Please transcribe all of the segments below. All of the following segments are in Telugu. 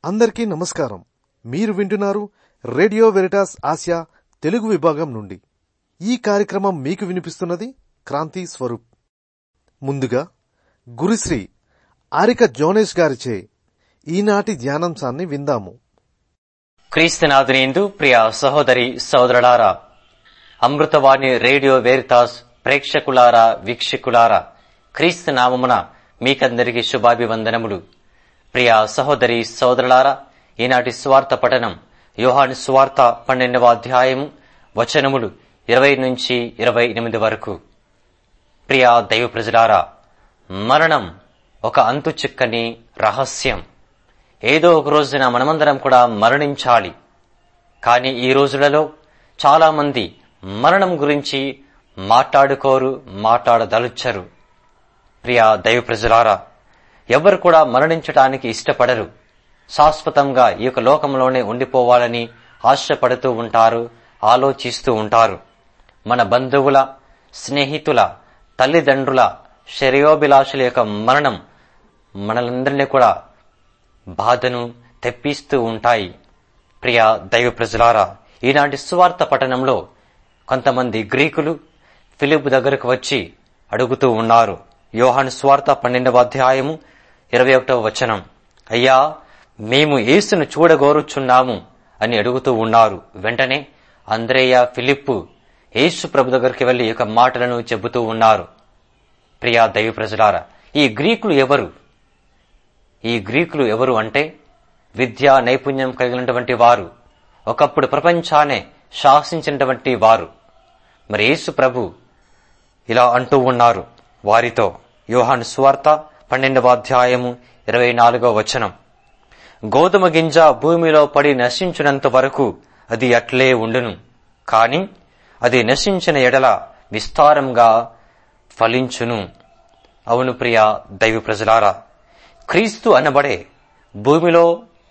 అందరికీ నమస్కారం మీరు వింటున్నారు రేడియో వెరిటాస్ ఆసియా తెలుగు విభాగం నుండి ఈ కార్యక్రమం మీకు వినిపిస్తున్నది క్రాంతి స్వరూప్ ముందుగా గురుశ్రీ ఆరిక జోనేష్ గారిచే ఈనాటి ధ్యానాంశాన్ని విందాము క్రీస్తునాథునిందు ప్రియ సహోదరి సహోదరులారా అమృతవాణి రేడియో వేరితాస్ ప్రేక్షకులారా వీక్షకులారా క్రీస్తు నామమున మీకందరికీ శుభాభివందనములు ప్రియ సహోదరి సహోదరులారా ఈనాటి స్వార్థ పఠనం యోహాను స్వార్థ పన్నెండవ అధ్యాయము వచనములు ఇరవై నుంచి ఇరవై ఎనిమిది వరకు ప్రియ దైవ ప్రజలారా మరణం ఒక అంతు చిక్కని రహస్యం ఏదో ఒక రోజున మనమందరం కూడా మరణించాలి కానీ ఈ రోజులలో చాలా మంది మరణం గురించి మాట్లాడుకోరు మాట్లాడదలుచరు ప్రియా దైవ ప్రజలారా ఎవరు కూడా మరణించటానికి ఇష్టపడరు శాశ్వతంగా ఈ యొక్క లోకంలోనే ఉండిపోవాలని ఆశపడుతూ ఉంటారు ఆలోచిస్తూ ఉంటారు మన బంధువుల స్నేహితుల తల్లిదండ్రుల శరీరోభిలాషుల యొక్క మరణం మనలందరినీ కూడా బాధను తెప్పిస్తూ ఉంటాయి ప్రియ దైవ ప్రజలారా ఈనాటి సువార్త పట్టణంలో కొంతమంది గ్రీకులు ఫిలిప్ దగ్గరకు వచ్చి అడుగుతూ ఉన్నారు యోహాను స్వార్థ పన్నెండవ అధ్యాయము ఇరవై ఒకటవ వచనం అయ్యా మేము యేసును చూడగోరుచున్నాము అని అడుగుతూ ఉన్నారు వెంటనే అంద్రేయ ఫిలిప్పు యేసు ప్రభు దగ్గరికి వెళ్లి యొక్క మాటలను చెబుతూ ఉన్నారు ప్రియా దైవ ప్రజలారా ఈ గ్రీకులు ఎవరు ఈ గ్రీకులు ఎవరు అంటే విద్యా నైపుణ్యం కలిగినటువంటి వారు ఒకప్పుడు ప్రపంచానే శాసించినటువంటి వారు మరి యేసు ప్రభు ఇలా అంటూ ఉన్నారు వారితో యోహాను స్వార్త పన్నెండవ అధ్యాయము ఇరవై నాలుగో వచనం గోధుమ గింజ భూమిలో పడి నశించినంత వరకు అది అట్లే ఉండును కాని అది నశించిన ఎడల విస్తారంగా ఫలించును అవును ప్రియ దైవ ప్రజలారా క్రీస్తు అనబడే భూమిలో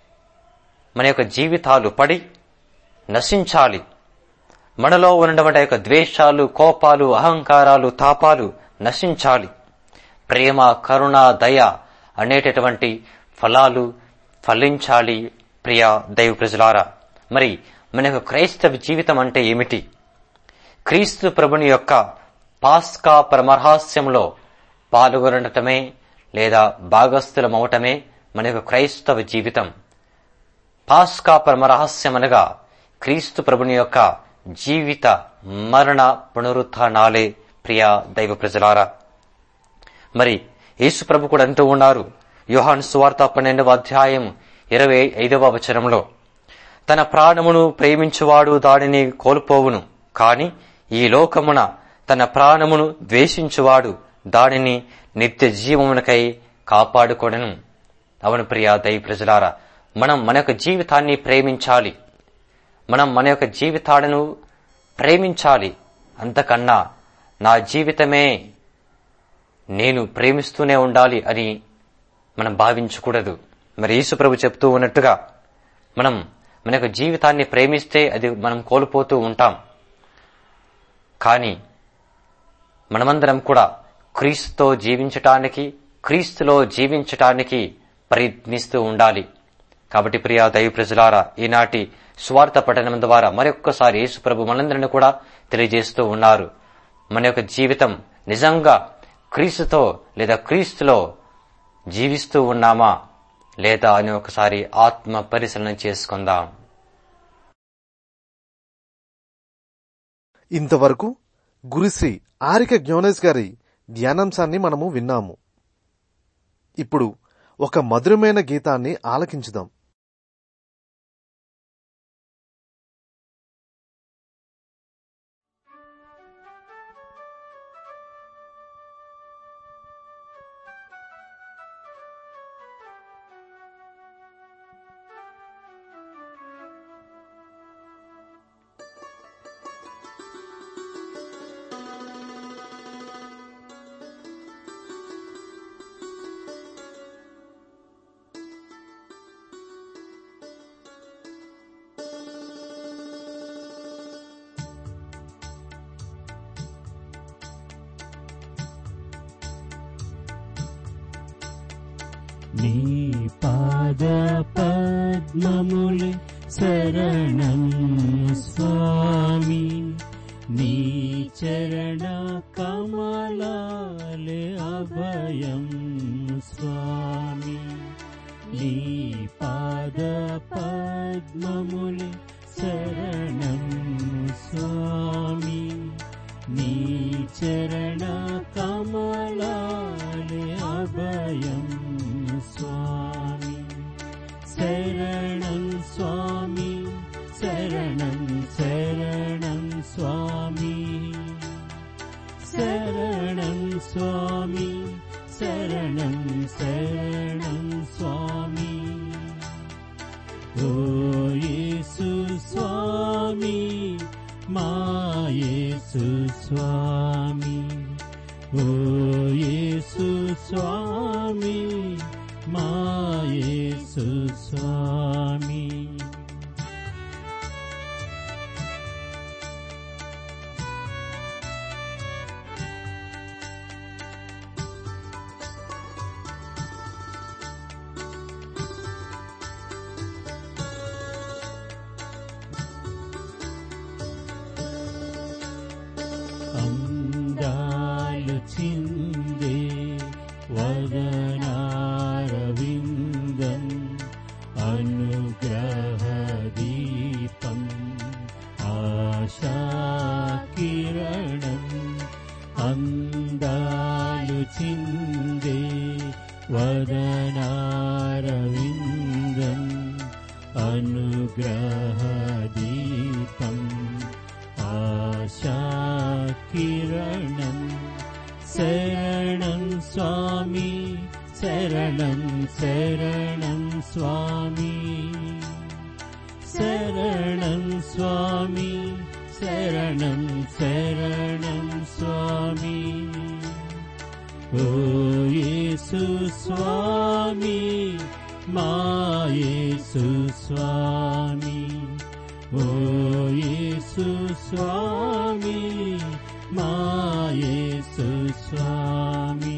మన యొక్క జీవితాలు పడి నశించాలి మనలో ఉన్నటువంటి యొక్క ద్వేషాలు కోపాలు అహంకారాలు తాపాలు నశించాలి ప్రేమ కరుణ దయ అనేటటువంటి ఫలాలు ఫలించాలి ప్రియ దైవ ప్రజలారా మరి మన యొక్క క్రైస్తవ జీవితం అంటే ఏమిటి క్రీస్తు ప్రభుని యొక్క పాస్కా పరమరహాస్యంలో పాల్గొనటమే లేదా భాగస్థులమవటమే మన యొక్క క్రైస్తవ జీవితం పాస్కా పరమరహస్యం అనగా క్రీస్తు ప్రభుని యొక్క జీవిత మరణ పునరుత్నాలే ప్రియ దైవ ప్రజలారా మరి యేసు ప్రభు కూడా అంటూ ఉన్నారు యోహాను సువార్త పన్నెండవ అధ్యాయం ఇరవై ఐదవ వచనంలో తన ప్రాణమును ప్రేమించువాడు దానిని కోల్పోవును కాని ఈ లోకమున తన ప్రాణమును ద్వేషించువాడు దానిని నిత్య జీవమునకై కాపాడుకొనను అవను ప్రియ దై ప్రజలారా మనం మన యొక్క జీవితాన్ని ప్రేమించాలి మనం మన యొక్క జీవితాలను ప్రేమించాలి అంతకన్నా నా జీవితమే నేను ప్రేమిస్తూనే ఉండాలి అని మనం భావించకూడదు మరి యేసు ప్రభు చెప్తూ ఉన్నట్టుగా మనం మన యొక్క జీవితాన్ని ప్రేమిస్తే అది మనం కోల్పోతూ ఉంటాం కానీ మనమందరం కూడా క్రీస్తుతో జీవించటానికి క్రీస్తులో జీవించటానికి ప్రయత్నిస్తూ ఉండాలి కాబట్టి ప్రియా దైవ ప్రజలారా ఈనాటి స్వార్థ పఠనం ద్వారా మరొక్కసారి యేసు ప్రభు మనందరిని కూడా తెలియజేస్తూ ఉన్నారు మన యొక్క జీవితం నిజంగా క్రీస్తుతో లేదా క్రీస్తులో జీవిస్తూ ఉన్నామా లేదా అని ఒకసారి ఆత్మ పరిశీలన చేసుకుందాం ఇంతవరకు గురుశ్రీ ఆరిక జ్ఞానేష్ గారి ధ్యానాంశాన్ని మనము విన్నాము ఇప్పుడు ఒక మధురమైన గీతాన్ని ఆలకించుదాం నీ పాద ప పద్మములే శరణం స్వామి నీ చరణ కమలాలే అభయం స్వామి నీ పాద పద్మములే శరణం స్వామి నీ చరణ కమలాలే అభయం స్వామి శరణం స్వామి శరణం శరణం స్వామి శరణం స్వామి శరణం శరణం స్వామి ఓ యేసు స్వామి మా యేసు స్వామి ఓ యేసు స్వామి మా యేసు స్వామి అందాలు చిందే వదనారవిందం అనుగ్రహ దీపం ఆశాకిరణం అందాలు చిందే వదనారవిందం అనుగ్రహ దీపం ఆశాకిరణం శరణం స్వామి శరణం శరణం స్వామి శరణం స్వామి శరణం శరణం స్వామి ఓ యేసు స్వామి మా యేసు స్వామి ఓ యేసు స్వామి మా యేసు స్వామి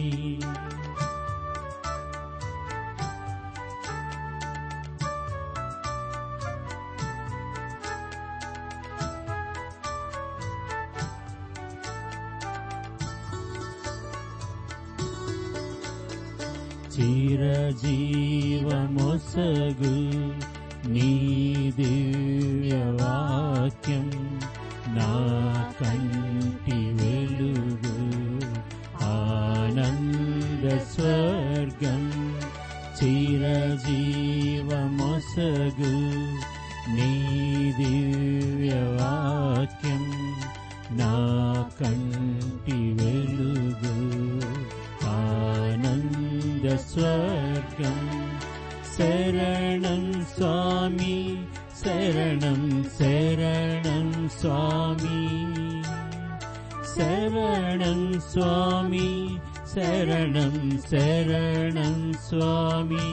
చిరజీవమొసగు నీ దివ్యవాక్యం నా కంటి వెలుగు ఆనంద స్వర్గం చిరజీవమొసగు నీ దివ్యవాక్యం నా కంటి వెలుగు ఆనంద స్వర్గం శరణం స్వామి శరణం శరణం స్వామి శరణం స్వామి శరణం శరణం స్వామి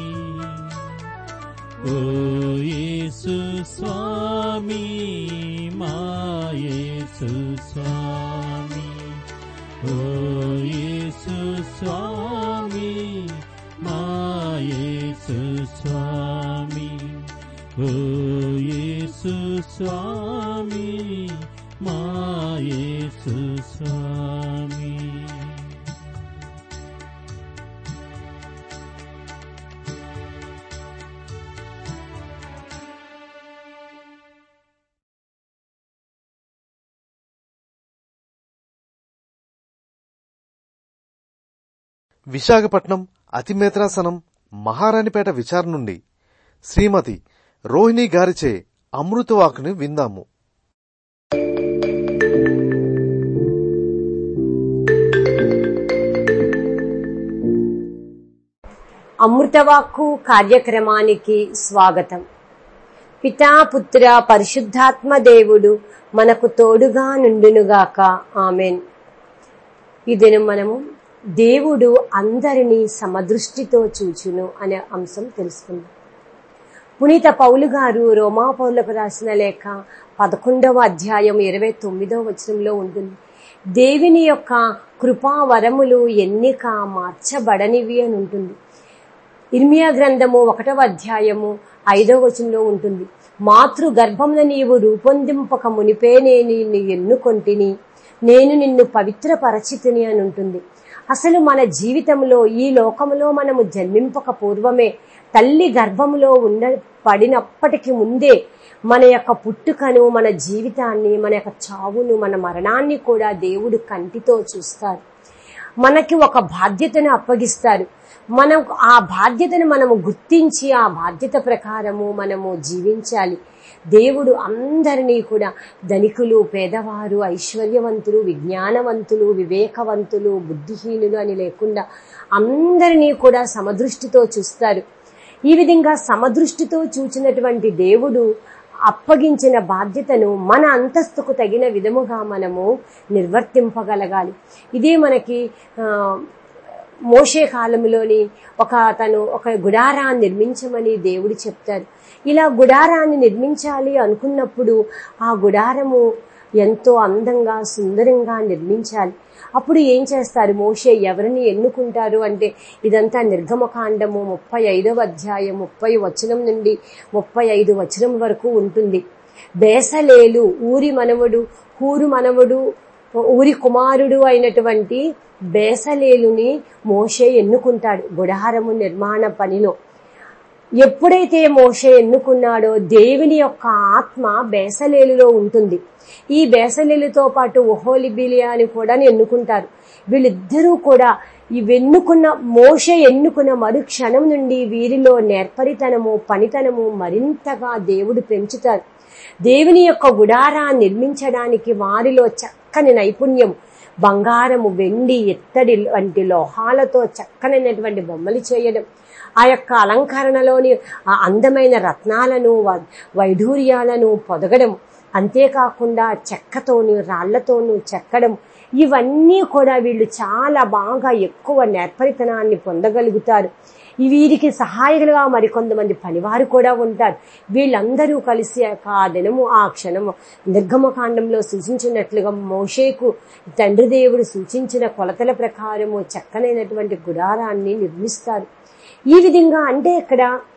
ఓ యేసు స్వామి మా యేసు స్వామి ఓ యేసు స్వామి మా యేసు స్వామి ఓ యేసు స్వామి మా యేసు స్వామి విశాఖపట్నం అతిమేత్రాసనం మహారాణిపేట విచారణ నుండి శ్రీమతి రోహిణి గారిచే అమృతవాకుని విందాము అమృతవాక్కు కార్యక్రమానికి స్వాగతం పితా పుత్ర పరిశుద్ధాత్మ దేవుడు మనకు తోడుగా నుండునుగాక ఆమెన్ ఈ దినం మనము దేవుడు అందరినీ సమదృష్టితో చూచును అనే అంశం తెలుసుకుందాం పునీత పౌలు గారు రోమా పౌలకు రాసిన లేఖ పదకొండవ అధ్యాయం ఇరవై తొమ్మిదవ వచనంలో ఉంటుంది దేవుని యొక్క కృపా వరములు ఎన్నిక మార్చబడనివి అని ఉంటుంది ఇర్మియా గ్రంథము ఒకటవ అధ్యాయము ఐదో వచనంలో ఉంటుంది మాతృ గర్భమున నీవు రూపొందింపక మునిపే నేను నిన్ను ఎన్నుకొంటిని నేను నిన్ను పవిత్ర పరిచితిని అని ఉంటుంది అసలు మన జీవితంలో ఈ లోకంలో మనము జన్మింపక పూర్వమే తల్లి గర్భములో ఉండ పడినప్పటికి ముందే మన యొక్క పుట్టుకను మన జీవితాన్ని మన యొక్క చావును మన మరణాన్ని కూడా దేవుడు కంటితో చూస్తారు మనకి ఒక బాధ్యతను అప్పగిస్తారు మనం ఆ బాధ్యతను మనము గుర్తించి ఆ బాధ్యత ప్రకారము మనము జీవించాలి దేవుడు అందరినీ కూడా ధనికులు పేదవారు ఐశ్వర్యవంతులు విజ్ఞానవంతులు వివేకవంతులు బుద్ధిహీనులు అని లేకుండా అందరినీ కూడా సమదృష్టితో చూస్తారు ఈ విధంగా సమదృష్టితో చూచినటువంటి దేవుడు అప్పగించిన బాధ్యతను మన అంతస్తుకు తగిన విధముగా మనము నిర్వర్తింపగలగాలి ఇదే మనకి ఆ, మోషే కాలంలోని ఒక తను ఒక గుడారాన్ని నిర్మించమని దేవుడు చెప్తారు ఇలా గుడారాన్ని నిర్మించాలి అనుకున్నప్పుడు ఆ గుడారము ఎంతో అందంగా సుందరంగా నిర్మించాలి అప్పుడు ఏం చేస్తారు మోషే ఎవరిని ఎన్నుకుంటారు అంటే ఇదంతా నిర్గమకాండము ముప్పై ఐదవ అధ్యాయం ముప్పై వచనం నుండి ముప్పై ఐదు వచనం వరకు ఉంటుంది బేసలేలు ఊరి మనవడు హూరు మనవడు ఊరి కుమారుడు అయినటువంటి బేసలేలుని మోషే ఎన్నుకుంటాడు గుడారము నిర్మాణ పనిలో ఎప్పుడైతే మోషే ఎన్నుకున్నాడో దేవుని యొక్క ఆత్మ బేసలేలులో ఉంటుంది ఈ బేసలేలుతో పాటు ఒహోలిబిలియా అని కూడా ఎన్నుకుంటారు వీళ్ళిద్దరూ కూడా ఈ వెన్నుకున్న మోషే ఎన్నుకున్న మరుక్షణం నుండి వీరిలో నేర్పరితనము పనితనము మరింతగా దేవుడు పెంచుతారు దేవుని యొక్క గుడారా నిర్మించడానికి వారిలో చక్కని నైపుణ్యం బంగారము వెండి ఎత్తడి వంటి లోహాలతో చక్కనైనటువంటి బొమ్మలు చేయడం ఆ యొక్క అలంకరణలోని ఆ అందమైన రత్నాలను వ- వైఢూర్యాలను పొదగడం అంతేకాకుండా చెక్కతోను రాళ్లతోనూ చెక్కడం ఇవన్నీ కూడా వీళ్ళు చాలా బాగా ఎక్కువ నేర్పరితనాన్ని పొందగలుగుతారు ఈ వీరికి సహాయకులుగా మరికొంతమంది పనివారు కూడా ఉంటారు వీళ్ళందరూ కలిసి ఆ దినము ఆ క్షణము నిర్గమకాండంలో సూచించినట్లుగా మోషేకు తండ్రి దేవుడు సూచించిన కొలతల ప్రకారము చక్కనైనటువంటి గుడారాన్ని నిర్మిస్తారు ఈ విధంగా అంటే ఇక్కడ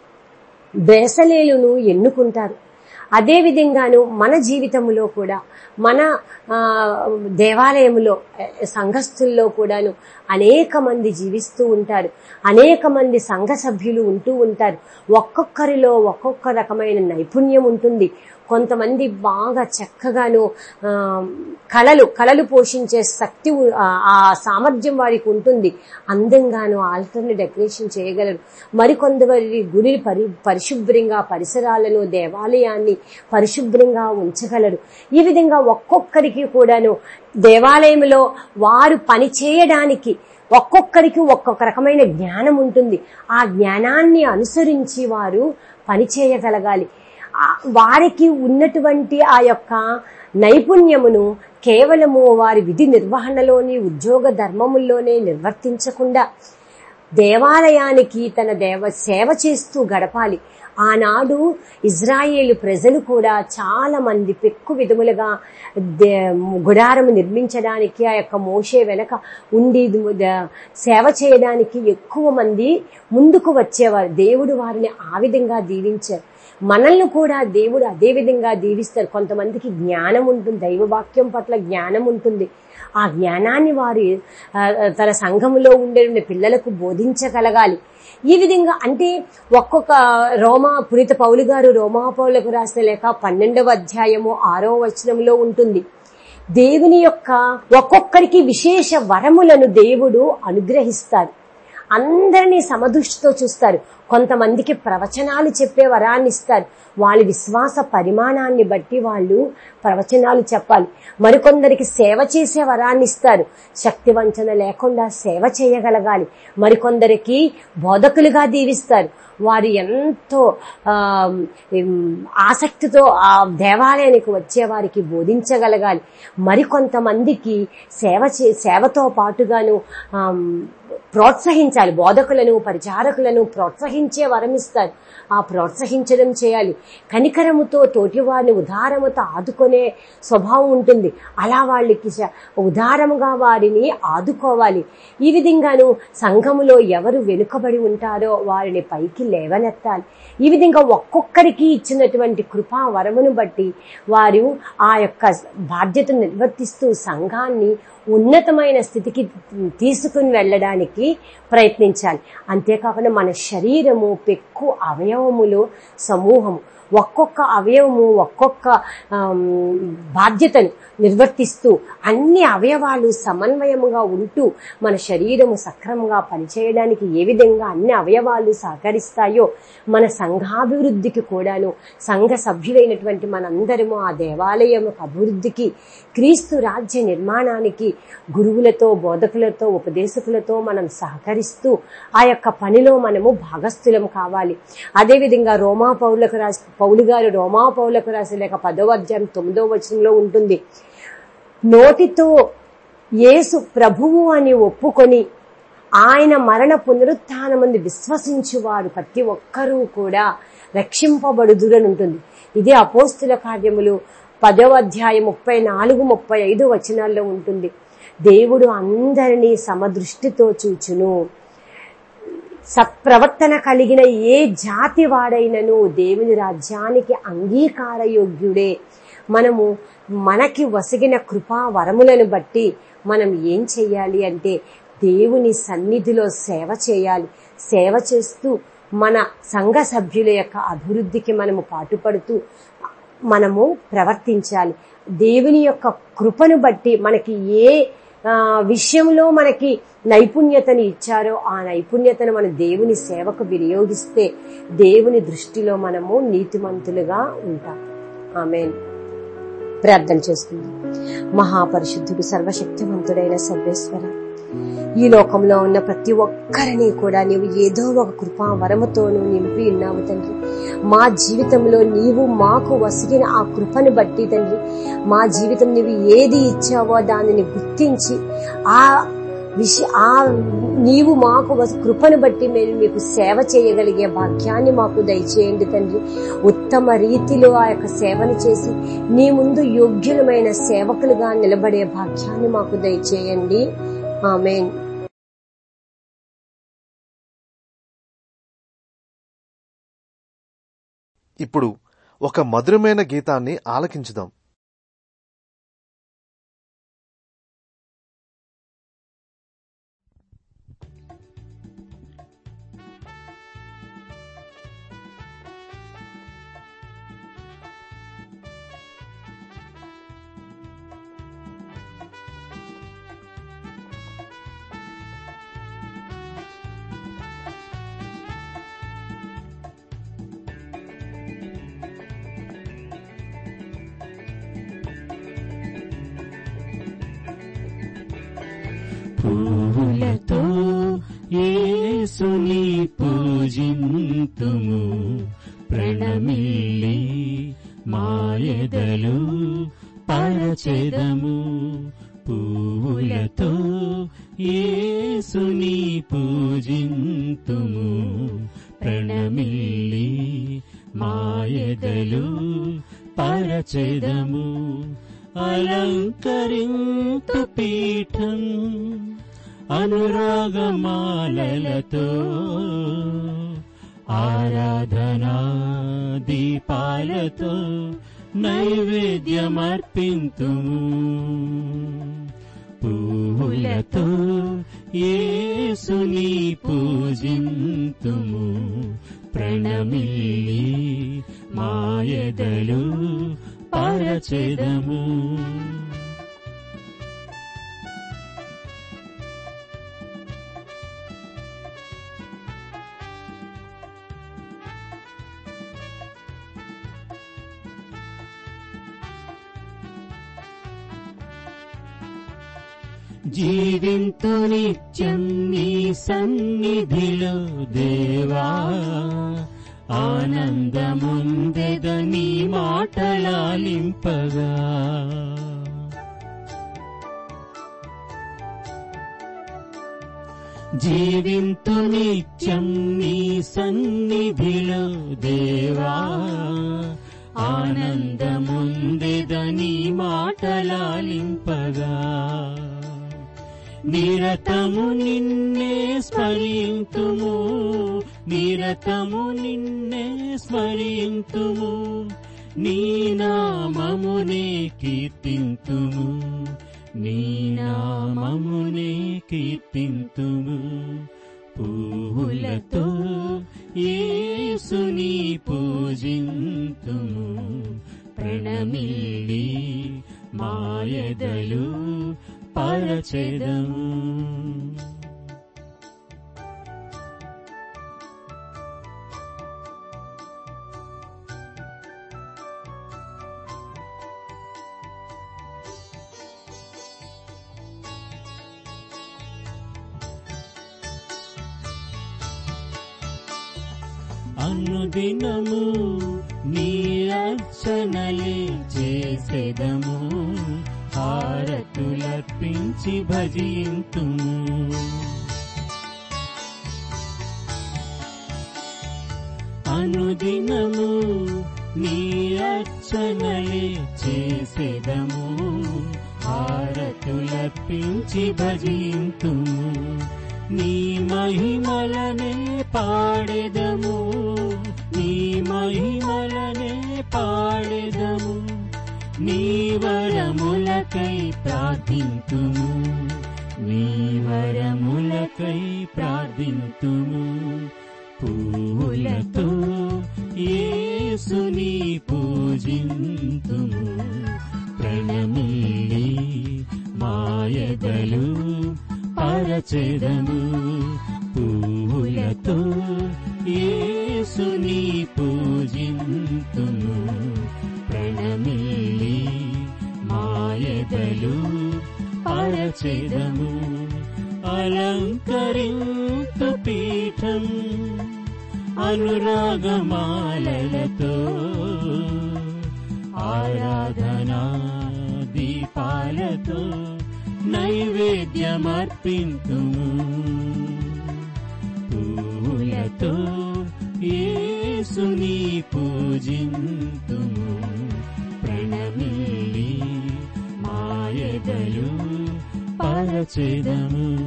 బేసలేలును ఎన్నుకుంటారు అదే విధంగాను మన జీవితంలో కూడా మన ఆ, దేవాలయంలో ఆ, సంఘస్థుల్లో కూడాను అనేక మంది జీవిస్తూ ఉంటారు అనేక మంది సంఘ సభ్యులు ఉంటూ ఉంటారు ఒక్కొక్కరిలో ఒక్కొక్క రకమైన నైపుణ్యం ఉంటుంది కొంతమంది బాగా చక్కగాను ఆ, కళలు కళలు పోషించే శక్తి ఉ- ఆ ఆ సామర్థ్యం వారికి ఉంటుంది అందంగాను ఆల్టర్ని డెకరేషన్ చేయగలరు మరికొందరి గుడి పరి పరిశుభ్రంగా పరిసరాలను దేవాలయాన్ని పరిశుభ్రంగా ఉంచగలరు ఈ విధంగా ఒక్కొక్కరికి కూడాను దేవాలయంలో వారు పని చేయడానికి ఒక్కొక్కరికి ఒక్కొక్క రకమైన జ్ఞానం ఉంటుంది ఆ జ్ఞానాన్ని అనుసరించి వారు పని చేయగలగాలి ఆ వారికి ఉన్నటువంటి ఆ యొక్క నైపుణ్యమును కేవలము వారి విధి నిర్వహణలోని ఉద్యోగ ధర్మముల్లోనే నిర్వర్తించకుండా దేవాలయానికి తన దేవ సేవ చేస్తూ గడపాలి ఆనాడు ఇజ్రాయేలు ప్రజలు కూడా చాలా మంది పెక్కు విధములుగా దే- గుడారం నిర్మించడానికి ఆ యొక్క మోషే వెనక ఉండి ద- సేవ చేయడానికి ఎక్కువ మంది ముందుకు వచ్చేవారు దేవుడు వారిని ఆ విధంగా దీవించారు మనల్ని కూడా దేవుడు అదే విధంగా దీవిస్తారు కొంతమందికి జ్ఞానం ఉంటుంది దైవవాక్యం పట్ల జ్ఞానం ఉంటుంది ఆ జ్ఞానాన్ని వారు ఆ, తన సంఘములో ఉండే పిల్లలకు బోధించగలగాలి ఈ విధంగా అంటే ఒక్కొక్క రోమా పురిత పౌలు గారు రోమా పౌలకు రాసిన లేఖ పన్నెండవ అధ్యాయము ఆరో వచనంలో ఉంటుంది దేవుని యొక్క ఒక్కొక్కరికి విశేష వరములను దేవుడు అనుగ్రహిస్తారు అందరినీ సమదృష్టితో చూస్తారు కొంతమందికి ప్రవచనాలు చెప్పే వరాన్ని ఇస్తారు వాళ్ళ విశ్వాస పరిమాణాన్ని బట్టి వాళ్ళు ప్రవచనాలు చెప్పాలి మరికొందరికి సేవ చేసే వరాన్ని ఇస్తారు శక్తి వంచన లేకుండా సేవ చేయగలగాలి మరికొందరికి బోధకులుగా దీవిస్తారు వారు ఎంతో ఆ, ఉమ్, ఆసక్తితో ఆ దేవాలయానికి వచ్చే వారికి బోధించగలగాలి మరికొంతమందికి సేవ చే సేవతో పాటుగాను ఆమ్, ప్రోత్సహించాలి బోధకులను పరిచారకులను ప్రోత్సహించే వరం ఇస్తారు ఆ ప్రోత్సహించడం చేయాలి కనికరముతో తోటివారిని ఉదారముతో ఆదుకునే స్వభావం ఉంటుంది అలా వాళ్ళకి స- ఉదారముగా వారిని ఆదుకోవాలి ఈ విధంగాను సంఘములో ఎవరు వెనుకబడి ఉంటారో వారిని పైకి లేవనెత్తాలి ఈ విధంగా ఒక్కొక్కరికి ఇచ్చినటువంటి కృపా వరమును బట్టి వారు ఆ యొక్క బాధ్యతను నిర్వర్తిస్తూ సంఘాన్ని ఉన్నతమైన స్థితికి తీసుకుని వెళ్ళడానికి ప్రయత్నించాలి అంతేకాకుండా మన శరీరము పెక్కు అవయవములు సమూహము ఒక్కొక్క అవయవము ఒక్కొక్క ఆమ్, బాధ్యతను నిర్వర్తిస్తూ అన్ని అవయవాలు సమన్వయముగా ఉంటూ మన శరీరము సక్రమంగా పనిచేయడానికి ఏ విధంగా అన్ని అవయవాలు సహకరిస్తాయో మన సంఘాభివృద్ధికి కూడాను సంఘ సభ్యులైనటువంటి మనందరము ఆ దేవాలయం అభివృద్ధికి క్రీస్తు రాజ్య నిర్మాణానికి గురువులతో బోధకులతో ఉపదేశకులతో మనం సహకరిస్తూ ఆ యొక్క పనిలో మనము భాగస్థులం కావాలి అదేవిధంగా రోమా పౌలకు రాసి పౌలు గారు రోమా పౌలకు రాసి లేక పదవ అధ్యాయం తొమ్మిదో వచనంలో ఉంటుంది నోటితో యేసు ప్రభువు అని ఒప్పుకొని ఆయన మరణ పునరుత్నమంది విశ్వసించువారు ప్రతి ఒక్కరూ కూడా రక్షింపబడుదురని ఉంటుంది ఇదే అపోస్తుల కార్యములు పదవ అధ్యాయం ముప్పై నాలుగు ముప్పై ఐదు వచనాల్లో ఉంటుంది దేవుడు అందరినీ సమదృష్టితో చూచును సత్ప్రవర్తన కలిగిన ఏ జాతి వాడైనను దేవుని రాజ్యానికి అంగీకారయోగ్యుడే మనము మనకి వసిగిన కృపా వరములను బట్టి మనం ఏం చేయాలి అంటే దేవుని సన్నిధిలో సేవ చేయాలి సేవ చేస్తూ మన సంఘ సభ్యుల యొక్క అభివృద్ధికి మనము పాటుపడుతూ మనము ప్రవర్తించాలి దేవుని యొక్క కృపను బట్టి మనకి ఏ ఆ, విషయంలో మనకి నైపుణ్యతను ఇచ్చారో ఆ నైపుణ్యతను మన దేవుని సేవకు వినియోగిస్తే దేవుని దృష్టిలో మనము నీతిమంతులుగా ఉంటాం ఆమెన్ ప్రార్థన చేసుకుందాం మహాపరిశుద్ధుడు సర్వశక్తివంతుడైన సర్వేశ్వర ఈ లోకంలో ఉన్న ప్రతి ఒక్కరిని కూడా నీవు ఏదో ఒక కృపా వరముతోనూ నింపి ఉన్నావు తండ్రి మా జీవితంలో నీవు మాకు వసిగిన ఆ కృపను బట్టి తండ్రి మా జీవితం నీవు ఏది ఇచ్చావో దానిని గుర్తించి ఆ విష ఆ నీవు మాకు వస- కృపను బట్టి మేము మీకు సేవ చేయగలిగే భాగ్యాన్ని మాకు దయచేయండి తండ్రి ఉత్తమ రీతిలో ఆ యొక్క సేవను చేసి నీ ముందు యోగ్యులమైన సేవకులుగా నిలబడే భాగ్యాన్ని మాకు దయచేయండి ఆమెన్ ఇప్పుడు ఒక మధురమైన గీతాన్ని ఆలకించుదాం పువ్వులతో యేసుని పూజింతుము ప్రణమిల్లి మాయదలు పరచెదము పువ్వులతో యేసుని పూజింతుము ప్రణమిల్లి మాయదలు పరచెదము అలంకరింతు పీఠం అనురాగమాలలతో ఆరాధనా దీపాలతో నైవేద్యమర్పింతుము పువ్వులతో యేసుని పూజింతుము ప్రణమిల్లి మాయదలు పరచెదము జీవింతు నిత్యం నీ సన్నిధిలో దేవా ఆనందముందెద నీ మాటలాలింపగా జీవింతు నిత్యం నీ సన్నిధిలో దేవా ఆనందముందెదని మాటలాలింపగా నిరతము నిన్నే స్మరింతుము నిరతము నిన్నే స్మరింతుము నీ నామమునే కీర్తింతుము నీ నామమునే కీర్తింతుము పువ్వులతో యేసుని పూజింతుము ప్రణమిల్లి మాయదలు పరచెదము అనుదినము నీ అర్చనలే చేసేదము హారతులర్పించి భజింతుము అనుదినము నీ అర్చనలే చేసేదము హారతులర్పించి భజింతుము నీ మహిమలనే పాడెదము నీ మహిమలనే పాడెదము నీ వరములకై ప్రార్థింతుము నీ వరములకై ప్రార్థింతుము పూలతో యేసుని పూజింతుము ప్రణమిల్లి మాయదలు పరచెదము పూలతో యేసుని పూజింతుము ప్రణమిల్లి మాయదలు పరచెదము అలంకరింతు పీఠం అనురాగమాలలతో ఆరాధనా దీపాలతో నైవేద్యమర్పింతుము పూలతో యేసుని పూజింతుము ప్రణమిల్లి మాయదలు పరచెదము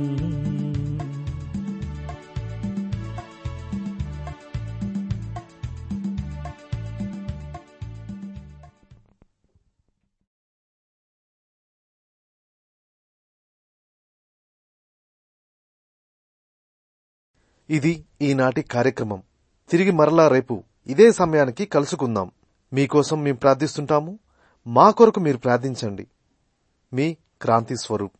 ఇది ఈనాటి కార్యక్రమం తిరిగి మరలా రేపు ఇదే సమయానికి కలుసుకుందాం మీకోసం మేము ప్రార్థిస్తుంటాము మా కొరకు మీరు ప్రార్థించండి మీ క్రాంతి స్వరూప్